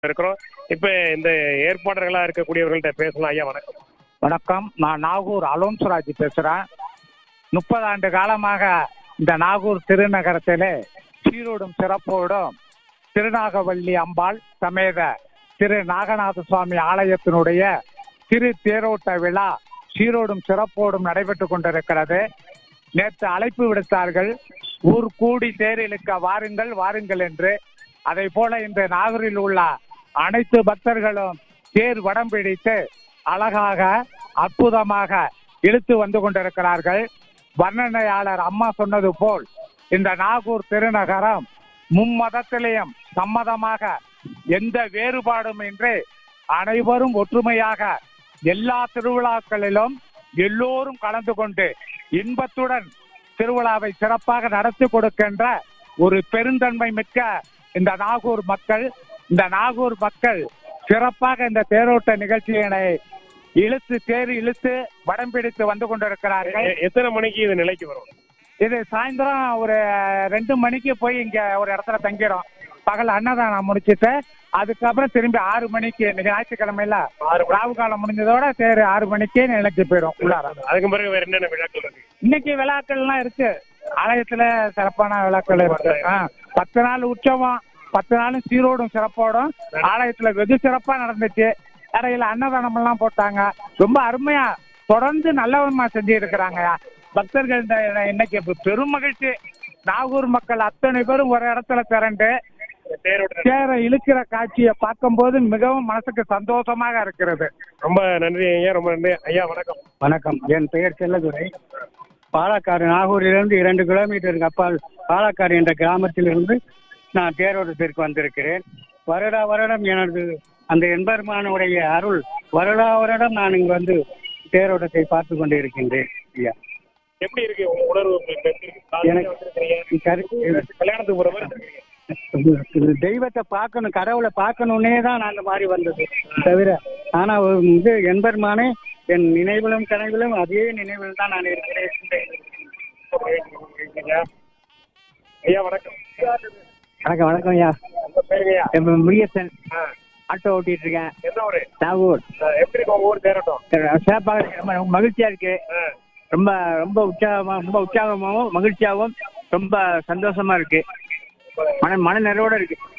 இருக்கிறோம் இப்ப இந்த ஏற்பாடுகளா இருக்கக்கூடியவர்கள்ட்ட பேசலாம் ஐயா வணக்கம் வணக்கம் நான் நாகூர் அலோன்சுராஜ் பேசுறேன் முப்பது ஆண்டு காலமாக இந்த நாகூர் திருநகரத்திலே சீரோடும் சிறப்போடும் திருநாகவல்லி அம்பாள் சமேத திரு நாகநாத சுவாமி ஆலயத்தினுடைய திரு தேரோட்ட விழா சீரோடும் சிறப்போடும் நடைபெற்றுக் கொண்டிருக்கிறது நேற்று அழைப்பு விடுத்தார்கள் ஊர் கூடி தேர் இழுக்க வாருங்கள் வாருங்கள் என்று அதை போல இந்த நாகூரில் உள்ள அனைத்து பக்தர்களும் தேர் வடம் பிடித்து அழகாக அற்புதமாக இழுத்து வந்து கொண்டிருக்கிறார்கள் வர்ணனையாளர் அம்மா சொன்னது போல் இந்த நாகூர் திருநகரம் மும்மதத்திலேயும் சம்மதமாக எந்த வேறுபாடும் இன்றி அனைவரும் ஒற்றுமையாக எல்லா திருவிழாக்களிலும் எல்லோரும் கலந்து கொண்டு இன்பத்துடன் திருவிழாவை சிறப்பாக நடத்தி கொடுக்கின்ற ஒரு பெருந்தன்மை மிக்க இந்த நாகூர் மக்கள் இந்த நாகூர் மக்கள் சிறப்பாக இந்த தேரோட்ட நிகழ்ச்சியினை இழுத்து தேர் இழுத்து வடம் பிடித்து வந்து கொண்டிருக்கிறார்கள் எ- எத்தனை மணிக்கு இது நிலைக்கு வரும் இது சாயந்தரம் ஒரு ரெண்டு மணிக்கு போய் இங்க ஒரு இடத்துல தங்கிடும் பகல் அன்னதானம் முடிச்சிட்டு அதுக்கப்புறம் திரும்பி ஆறு மணிக்கு இன்னைக்கு ஞாயிற்றுக்கிழமையில ஆறு மணி. ராவு காலம் முடிஞ்சதோட தேர் ஆறு மணிக்கே நிலைக்கு போயிடும் உள்ளார அதுக்கு பிறகு வேற என்னென்ன விழாக்கள் இருக்கு இன்னைக்கு விழாக்கள்லாம் இருக்கு ஆலயத்துல சிறப்பான விழாக்கள் இருக்கு ஆ, பத்து நாள் உற்சவம் பத்து நாளும் சீரோடும் சிறப்போடும் ஆலயத்துல வெகு சிறப்பா நடந்துச்சு இடையில அன்னதானம் எல்லாம் போட்டாங்க ரொம்ப அருமையா தொடர்ந்து நல்லவமா செஞ்சு இருக்கிறாங்க பக்தர்கள் இந்த- இன்னைக்கு பெரும் மகிழ்ச்சி நாகூர் மக்கள் அத்தனை பேரும் ஒரு இடத்துல திரண்டு தேரோட்ட தேரை இழுக்கிற காட்சியை பார்க்கும்போது மிகவும் மனசுக்கு சந்தோஷமாக இருக்கிறது ரொம்ப நன்றி ஐயா ரொம்ப நன்றி ஐயா வணக்கம் வணக்கம் என் பெயர் செல்லதுரை பாலக்காடு நாகூரிலிருந்து இரண்டு கிலோமீட்டருக்கு அப்பால் பாலக்காடு என்ற கிராமத்திலிருந்து நான் தேரோட்டத்திற்கு வந்திருக்கிறேன் வருடா வருடம் எனது அந்த எம்பெருமானுடைய அருள் வருடா வருடம் நான் இங்கு வந்து தேரோட்டத்தை பார்த்து கொண்டு இருக்கின்றேன் ஐயா எப்படி இருக்கு உங்க உணர்வு இப்ப எப்படி இருக்கு? காலையில எனக்கு- வந்திருக்கிறீங்க. கரு- கல்யாணத்துக்கு போற மாதிரி இருக்கீங்க. தெய்வத்தை பார்க்கணும் கடவுளை பார்க்கணுன்னே தான் நான் அந்த மாதிரி வந்தது தவிர ஆனா இது எம்பெருமானே என் நினைவிலும் கனவிலும் அதே நினைவில் தான் நான் இருக்கிறேன் ஐயா. ஐயா வணக்கம் வணக்கம் வணக்கம் ஐயா உங்க பேருங்க ஐயா என் பேர் முருகேசன் ஆ, ஆட்டோ ஓட்டிட்டு இருக்கேன் எந்த ஊரு நாகூர் ஆ, எப்படி இருக்கு உங்க ஊர் தேரோட்டம் சிறப்பாக இருக்கு. ரொம்ப மகிழ்ச்சியா இருக்கு ஆ, ரொம்ப ரொம்ப உற்சாகமா ரொம்ப உற்சாகமாகவும் மகிழ்ச்சியாகவும் ரொம்ப சந்தோஷமா இருக்கு மன மன நிறைவோட இருக்கு